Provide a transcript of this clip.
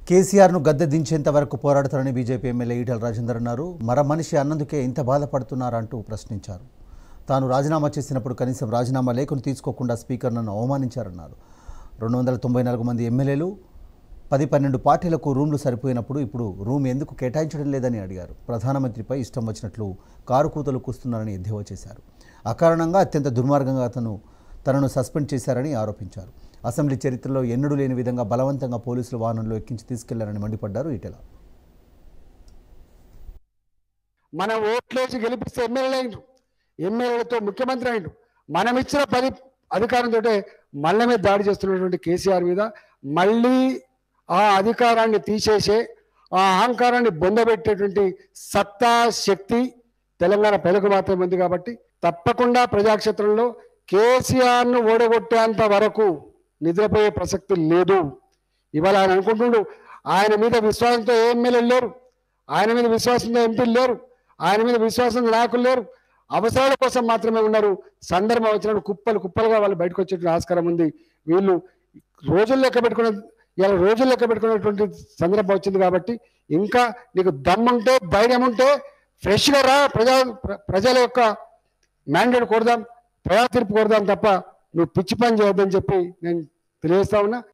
కేసీఆర్ను గద్దె దించేంత వరకు పోరాడతారని బీజేపీ ఎమ్మెల్యే ఈటల రాజేందర్ అన్నారు మర మనిషి అన్నందుకే ఇంత బాధపడుతున్నారంటూ ప్రశ్నించారు తాను రాజీనామా చేసినప్పుడు కనీసం రాజీనామా లేఖను తీసుకోకుండా స్పీకర్ నన్ను అవమానించారన్నారు రెండు వందల తొంభై నాలుగు మంది ఎమ్మెల్యేలు పది పన్నెండు పార్టీలకు రూమ్లు సరిపోయినప్పుడు ఇప్పుడు రూమ్ ఎందుకు కేటాయించడం లేదని అడిగారు ప్రధానమంత్రిపై ఇష్టం వచ్చినట్లు కారు కూతలు కూస్తున్నారని ఎద్దేవా చేశారు అకారణంగా అత్యంత దుర్మార్గంగా అతను తనను సస్పెండ్ చేశారని ఆరోపించారు అసెంబ్లీ చరిత్రలో ఎన్నడూ లేని విధంగా బలవంతంగా పోలీసులు వాహనంలో ఎక్కించి తీసుకెళ్లారని మండిపడ్డారు ఈటెల మనం ఓట్లేసి గెలిపిస్తే ఎమ్మెల్యే అయిండు ఎమ్మెల్యేలతో ముఖ్యమంత్రి అయిండు మనం ఇచ్చిన పది అధికారంతో మళ్ళ మీద దాడి చేస్తున్నటువంటి కేసీఆర్ మీద మళ్ళీ ఆ అధికారాన్ని తీసేసే ఆ అహంకారాన్ని బొందబెట్టేటువంటి సత్తా శక్తి తెలంగాణ ప్రజలకు మాత్రమే ఉంది కాబట్టి తప్పకుండా ప్రజాక్షేత్రంలో కేసీఆర్ను ఓడగొట్టేంత వరకు నిద్రపోయే ప్రసక్తి లేదు ఇవాళ ఆయన అనుకుంటుండు ఆయన మీద విశ్వాసంతో ఏ ఎమ్మెల్యేలు లేరు ఆయన మీద విశ్వాసంతో ఎంపీలు లేరు ఆయన మీద విశ్వాసంతో నాయకులు లేరు అవసరాల కోసం మాత్రమే ఉన్నారు సందర్భం వచ్చినప్పుడు కుప్పలు కుప్పలుగా వాళ్ళు బయటకు వచ్చేటువంటి ఆస్కారం ఉంది వీళ్ళు రోజులు లెక్క పెట్టుకున్న ఇలా రోజులు లెక్క పెట్టుకున్నటువంటి సందర్భం వచ్చింది కాబట్టి ఇంకా నీకు దమ్ముంటే ధైర్యం ఉంటే ఫ్రెష్గా రా ప్రజా ప్ర- ప్రజల యొక్క మ్యాండేట్ కోరదాం ప్రజా తీర్పు కోరదాం తప్ప నువ్వు పిచ్చి పని చేయొద్దని చెప్పి నేను తెలియజేస్తా ఉన్నా